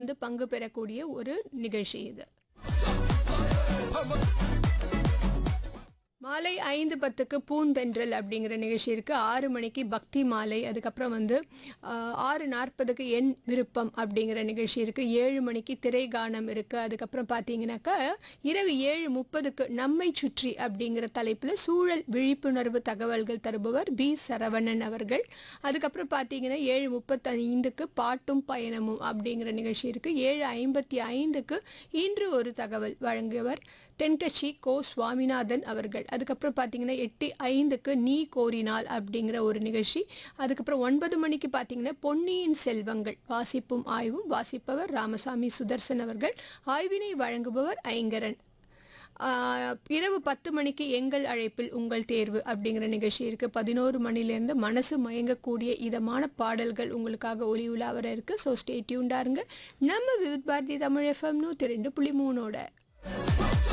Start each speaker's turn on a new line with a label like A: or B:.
A: வந்து பங்கு பெறக்கூடிய ஒரு நிகழ்ச்சி இது மாலை ஐந்து பத்துக்கு பூந்தென்றல் அப்படிங்கிற நிகழ்ச்சி இருக்குது ஆறு மணிக்கு பக்தி மாலை அதுக்கப்புறம் வந்து ஆஹ், ஆறு நாற்பதுக்கு என் விருப்பம் அப்படிங்கிற நிகழ்ச்சி இருக்குது ஏழு மணிக்கு திரை கானம் இருக்குது அதுக்கப்புறம் பார்த்தீங்கன்னாக்கா இரவு ஏழு முப்பதுக்கு நம்மை சுற்றி அப்படிங்கிற தலைப்பில் சூழல் விழிப்புணர்வு தகவல்கள் தருபவர் பி சரவணன் அவர்கள் அதுக்கப்புறம் பார்த்தீங்கன்னா ஏழு முப்பத்தைந்துக்கு பாட்டும் பயணமும் அப்படிங்கிற நிகழ்ச்சி இருக்குது ஏழு ஐம்பத்தி ஐந்துக்கு இன்று ஒரு தகவல் வழங்கியவர் தென்கட்சி கோ சுவாமிநாதன் அவர்கள் அதுக்கப்புறம் பார்த்தீங்கன்னா எட்டு ஐந்துக்கு நீ கோரினால் அப்படிங்கிற ஒரு நிகழ்ச்சி அதுக்கப்புறம் ஒன்பது மணிக்கு பார்த்தீங்கன்னா பொன்னியின் செல்வங்கள் வாசிப்பும் ஆய்வும் வாசிப்பவர் ராமசாமி சுதர்சன் அவர்கள் ஆய்வினை வழங்குபவர் ஐங்கரன் ஆஹ், இரவு பத்து மணிக்கு எங்கள் அழைப்பில் உங்கள் தேர்வு அப்படிங்கிற நிகழ்ச்சி இருக்குது பதினோரு மணிலேருந்து மனசு மயங்கக்கூடிய இதமான பாடல்கள் உங்களுக்காக ஒலி உலா வர இருக்குது ஸோ ஸ்டே டியூண்டாருங்க நம்ம விவித் பாரதி தமிழ் எஃப்எம் நூற்றி ரெண்டு புள்ளி மூணோட